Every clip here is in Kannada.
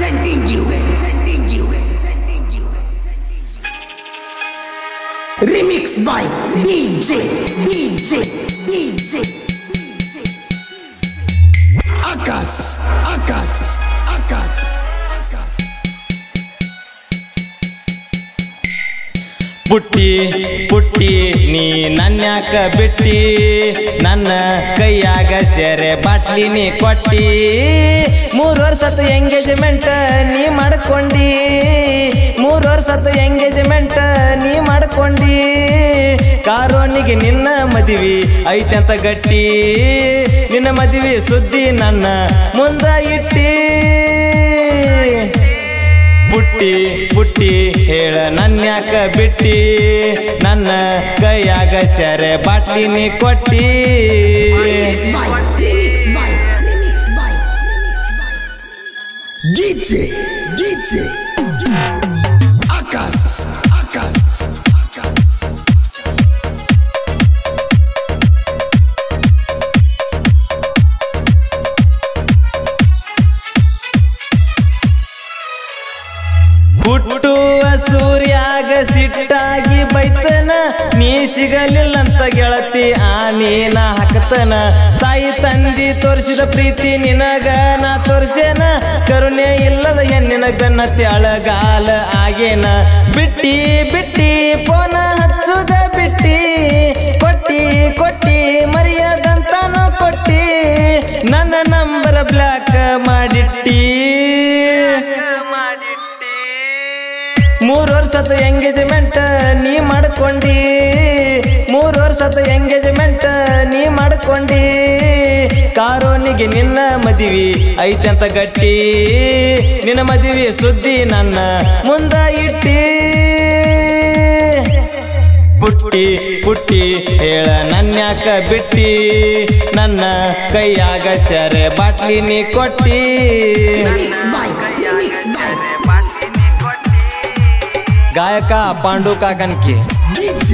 presenting you, presenting you, presenting you, remix by DJ, DJ, DJ, Akas, Akas, Akas, Akas. ಪುಟ್ಟಿ ಪುಟ್ಟಿ ನೀ ನನ್ಯಾಕ ಬಿಟ್ಟಿ ನನ್ನ ಕೈಯಾಗ ಸೆರೆ ಬಾಟ್ಲಿ ನೀ ಕೊಟ್ಟಿ ಮೂರು ವರ್ಷದ ಎಂಗೇಜ್ಮೆಂಟ್ ನೀ ಮಾಡ್ಕೊಂಡಿ ಮೂರು ವರ್ಷದ ಎಂಗೇಜ್ಮೆಂಟ್ ನೀ ಮಾಡ್ಕೊಂಡಿ ಕಾರೋನಿಗೆ ನಿನ್ನ ಮದುವೆ ಐತಂತ ಗಟ್ಟಿ ನಿನ್ನ ಮದುವೆ ಸುದ್ದಿ ನನ್ನ ಮುಂದ ಇಟ್ಟಿ ಪುಟ್ಟಿ ಪುಟ್ಟಿ ಹೇಳ ನನ್ಯಾಕ ಬಿಟ್ಟಿ ನನ್ನ ಕೈಯಾಗ ಸೆರೆ ಬಾಟ್ಲಿ ನೀ ಕೊಟ್ಟಿ Remix by, remix by, remix by, remix by. DJ, DJ, Akas, Akas, Akas. ಹುಟ್ಟುವ ಸೂರ್ಯಾಗ ಸಿಟ್ಟಾಗಿ ಬೈತನ ನೀ ಸಿಗಲಿಲ್ಲಂತ ಗೆಳತಿ ಆ ನೀನ ಹಾಕತನ ತಾಯಿ ತಂದಿ ತೋರಿಸಿದ ಪ್ರೀತಿ ನಿನಗ ನಾ ತೋರ್ಸೇನ ಕರುಣೆ ಇಲ್ಲದ ಹೆಣ್ಣಿನ ಬೆನ್ನತ್ತಿ ಅಳಗಾಲ ಆಗೇನ ಬಿಟ್ಟಿ ಬಿಟ್ಟಿ ಪೋನ ಹಚ್ಚುದ ಬಿಟ್ಟಿ ಕೊಟ್ಟಿ ಕೊಟ್ಟಿ ಮರ್ಯಾದಂತಾನು ಕೊಟ್ಟಿ ನನ್ನ ನಂಬರ್ ಬ್ಲಾಕ್ ಮಾಡಿಟ್ಟಿ ಮೂರು ವರ್ಷದ ಎಂಗೇಜ್ಮೆಂಟ್ ನೀ ಮಾಡ್ಕೊಂಡಿ ಮೂರು ವರ್ಷದ ಎಂಗೇಜ್ಮೆಂಟ್ ನೀ ಮಾಡ್ಕೊಂಡಿ ಕಾರೋನಿಗೆ ನಿನ್ನ ಮದುವೆ ಐತಂತ ಗಟ್ಟಿ ನಿನ್ನ ಮದುವೆ ಸುದ್ದಿ ನನ್ನ ಮುಂದ ಇಟ್ಟಿ ಪುಟ್ಟಿ ಪುಟ್ಟಿ ಹೇಳ ನನ್ಯಾಕ ಬಿಟ್ಟಿ ನನ್ನ ಕೈಯಾಗ ಸೆರೆ ಬಾಟ್ಲಿ ನೀ ಕೊಟ್ಟಿ Remix by, remix by, ಗಾಯಕ Pandu ಕಾಕನ್ಕಿ DJ,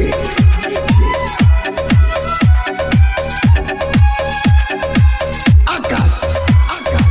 Akas, Akas.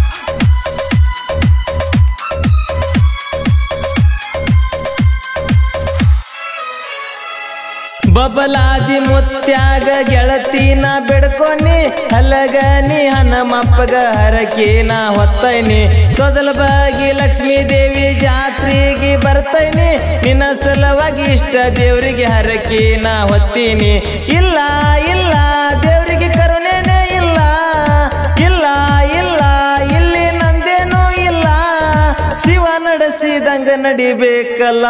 Babaladi ಮುತ್ಯಾಗ ಗೆಳತಿನ ಬೆಡ್ಕೊನಿ ಹಲಗನಿ ಹನುಮಪ್ಪಗ ಹರಕಿನ ಹೊತ್ತೈನಿ ತೊದಲ ಬಾಗಿ ಲಕ್ಷ್ಮೀ ದೇವಿ ಜಾತ್ರೆಗೆ ಬರ್ತೈನಿ ನಿನ್ನ ಸಲುವಾಗಿ ಇಷ್ಟ ದೇವರಿಗೆ ಹರಕಿನ ಹೊತ್ತೀನಿ ಇಲ್ಲ ಇಲ್ಲ ದೇವರಿಗೆ ಕರುಣೆನೇ ಇಲ್ಲ ಇಲ್ಲ ಇಲ್ಲ ಇಲ್ಲಿ ನಂದೇನೂ ಇಲ್ಲ ಶಿವ ನಡೆಸಿದಂಗ ನಡಿಬೇಕಲ್ಲ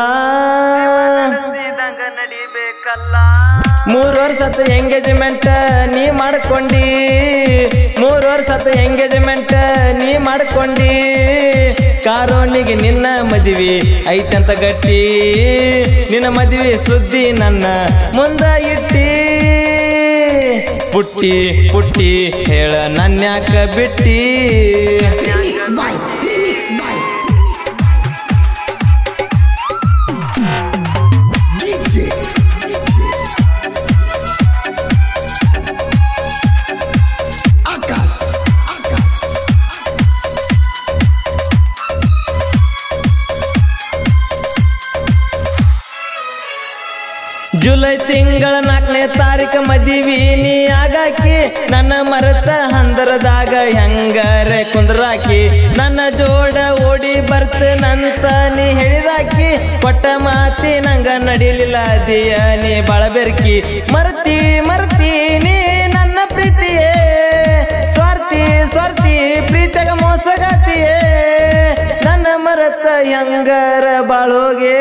ಮೂರು ವರ್ಷದ ಎಂಗೇಜ್ಮೆಂಟ್ ನೀ ಮಾಡ್ಕೊಂಡಿ ಮೂರು ವರ್ಷದ ಎಂಗೇಜ್ಮೆಂಟ್ ನೀ ಮಾಡ್ಕೊಂಡಿ ಕಾರೋನಿಗೆ ನಿನ್ನ ಮದುವೆ ಐತಂತ ಗಟ್ಟಿ ನಿನ್ನ ಮದುವೆ ಸುದ್ದಿ ನನ್ನ ಮುಂದ ಇಟ್ಟಿ ಪುಟ್ಟಿ ಪುಟ್ಟಿ ಹೇಳ ನನ್ಯಾಕ ಬಿಟ್ಟಿ Remix by, remix by, DJ, Akas, Akas. July ತಿಂಗಳ ನಾಲ್ಕನೇ ತಾರೀಕು ಮದಿವಿ ನೀ ಆಗಾಕಿ ನನ್ನ ಮರತ ಹಂದರದಾಗ ಹೆಂಗರೆ ಕುಂದ್ರಾಕಿ ನನ್ನ ಜೋಡ ಓಡಿ ಬರ್ತನಂತ ನೀ ಹೇಳಿದಾಕಿ ಕೊಟ್ಟ ಮಾತಿ ನಂಗ ನಡಿಲಿಲ್ಲ ದಿಯ ನೀ ಬಳಬೆರ್ಕಿ ಮರ್ತಿ ಮರ್ತಿ ನೀ ನನ್ನ ಪ್ರೀತಿಯೇ ಸ್ವಾರ್ಥಿ ಸ್ವಾರ್ಥಿ ಪ್ರೀತಿಯಾಗ ಮೋಸಗಾತಿಯೇ ನನ್ನ ಮರತ ಹೆಂಗರ ಬಾಳೋಗೆ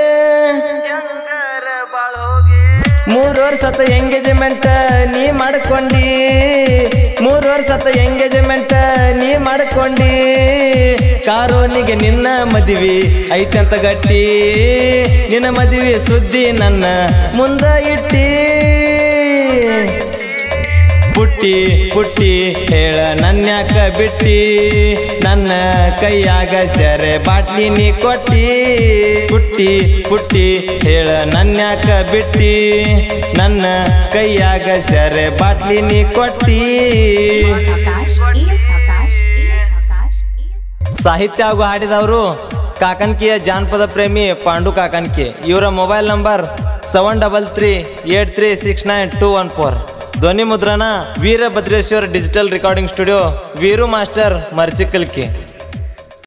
ಮೂರು ವರ್ಷದ ಎಂಗೇಜ್ಮೆಂಟ್ ನೀ ಮಾಡ್ಕೊಂಡಿ ಮೂರು ವರ್ಷದ ಎಂಗೇಜ್ಮೆಂಟ್ ನೀ ಮಾಡ್ಕೊಂಡಿ ಕಾರೋನಿಗೆ ನಿನ್ನ ಮದುವೆ ಐತಂತ ಗಟ್ಟಿ ನಿನ್ನ ಮದುವೆ ಸುದ್ದಿ ನನ್ನ ಮುಂದ ಇಟ್ಟಿ ಪುಟ್ಟಿ ಪುಟ್ಟಿ ಹೇಳ ನನ್ಯಾಕ ಬಿಟ್ಟಿ ನನ್ನ ಕೈಯಾಗ ಸೆರೆ ಬಾಟ್ಲಿ ನೀ ಕೊಟ್ಟಿ ಪುಟ್ಟಿ ಪುಟ್ಟಿ ಹೇಳ ನನ್ಯಾಕ ಬಿಟ್ಟಿ ನನ್ನ ಕೈಯಾಗ ಸೆರೆ ಬಾಟ್ಲಿ ನೀ ಕೊಟ್ಟಿ Akash, ES Akash, ES Akash, ES ಸಾಹಿತ್ಯ ಹಾಗೂ ಹಾಡಿದವರು ಕಾಕನ್ಕಿಯ ಜಾನಪದ ಪ್ರೇಮಿ ಪಾಂಡು ಕಾಕನ್ಕಿ ಇವರ mobile number seven double three eight three six nine two one four ಧ್ವನಿ ಮುದ್ರಣ Veerabhadreshwar digital recording studio Veeru master ಮರ್ಚಿಕಲ್ಕಿ